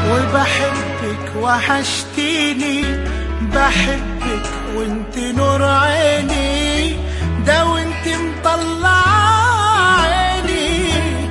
وبحبك وحشتيني بحبك وانت نور عيني ده وانت مطلع عيني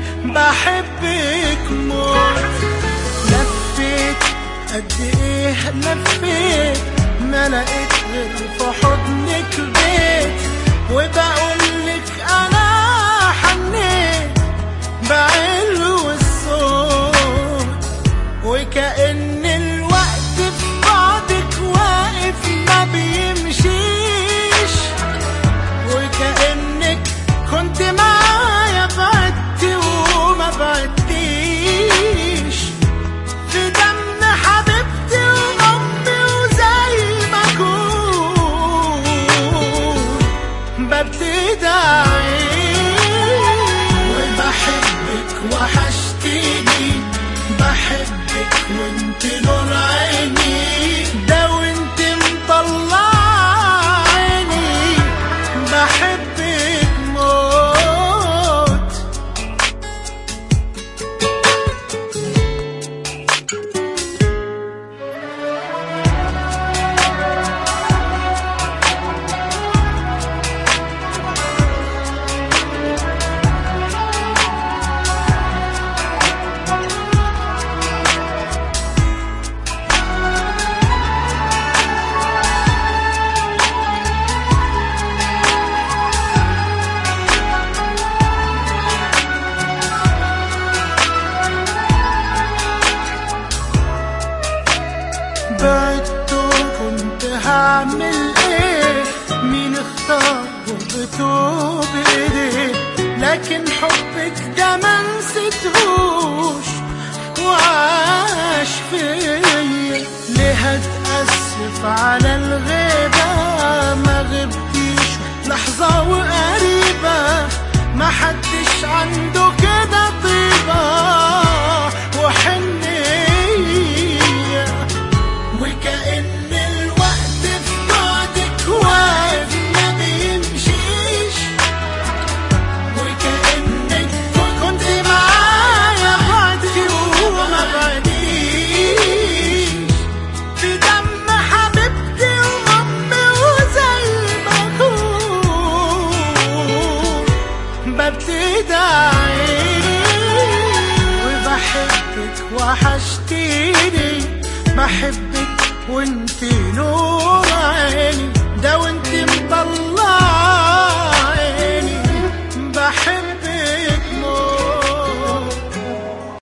بحبك موت لفيت قد ايه لفيت ما لقيت غير في حضنك بيت وبقولك انا حنيت بعلو الصوت وكأن الوقت في بعدك واقف ما بيمشيش وكأنك كنت معايا بعدت وما بعدتيش في دم حبيبتي وأمي وزي ما أكون ببتدي أعيش وبحبك وحشتيني بحبك وانت نور عيني ده وانت مطلع عيني بحبك موت بعدت كنت هعمل ايه مين اختار غربته بايديه لكن حبك ده ما نسيتهوش وعاش فيا ليه هتأسف على الغيبة ما غبتيش لحظة وقريبة ما حدش عنده كده طيبة وحنية وكأن الوقت في بعدك واقف ما بيمشيش وكأنك كنت معايا بعدي وما بعديش في دم حبيبتي وأمي وزي ما أكون ببتدي أعيش وبحبك وحشتيني بحبك وانت نور عيني